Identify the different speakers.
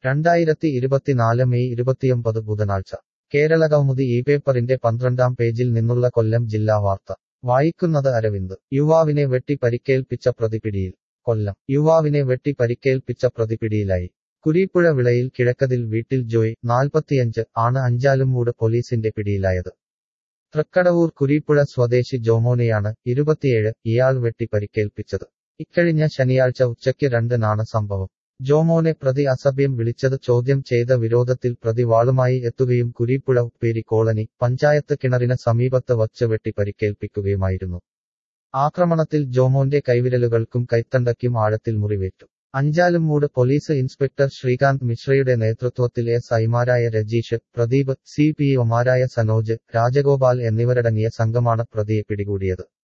Speaker 1: രണ്ടായിരത്തി ഇരുപത്തിനാല് മെയ് ഇരുപത്തിയൊമ്പത് ബുധനാഴ്ച കേരളകൗമുദി ഈ പേപ്പറിന്റെ പന്ത്രണ്ടാം പേജിൽ നിന്നുള്ള കൊല്ലം ജില്ലാ വാർത്ത വായിക്കുന്നത് അരവിന്ദ് യുവാവിനെ വെട്ടി പരിക്കേൽപ്പിച്ച പ്രതി പിടിയിൽ കൊല്ലം യുവാവിനെ വെട്ടി പരിക്കേൽപ്പിച്ച പ്രതി പിടിയിലായി കുരീപ്പുഴ വിളയിൽ കിഴക്കതിൽ വീട്ടിൽ ജോയ് നാൽപ്പത്തിയഞ്ച് ആണ് അഞ്ചാലുംമൂട് പോലീസിന്റെ പിടിയിലായത് തൃക്കടവൂർ കുരീപ്പുഴ സ്വദേശി ജോമോനെയാണ് ഇരുപത്തിയേഴ് ഇയാൾ വെട്ടി പരിക്കേൽപ്പിച്ചത് ഇക്കഴിഞ്ഞ ശനിയാഴ്ച ഉച്ചയ്ക്ക് രണ്ടിനാണ് സംഭവം ജോമോനെ പ്രതി അസഭ്യം വിളിച്ചത് ചോദ്യം ചെയ്ത വിരോധത്തിൽ പ്രതി വാളുമായി എത്തുകയും കുരീപ്പുഴ ഉപ്പേരി കോളനി പഞ്ചായത്ത് കിണറിന് സമീപത്ത് വച്ച് വെട്ടി പരിക്കേൽപ്പിക്കുകയുമായിരുന്നു ആക്രമണത്തിൽ ജോമോന്റെ കൈവിരലുകൾക്കും കൈത്തണ്ടയ്ക്കും ആഴത്തിൽ മുറിവേറ്റു അഞ്ചാലുംമൂട് പോലീസ് ഇൻസ്പെക്ടർ ശ്രീകാന്ത് മിശ്രയുടെ നേതൃത്വത്തിൽ എസ് ഐമാരായ രജീഷ് പ്രദീപ് സി പി ഒമാരായ സനോജ് രാജഗോപാൽ എന്നിവരടങ്ങിയ സംഘമാണ് പ്രതിയെ പിടികൂടിയത്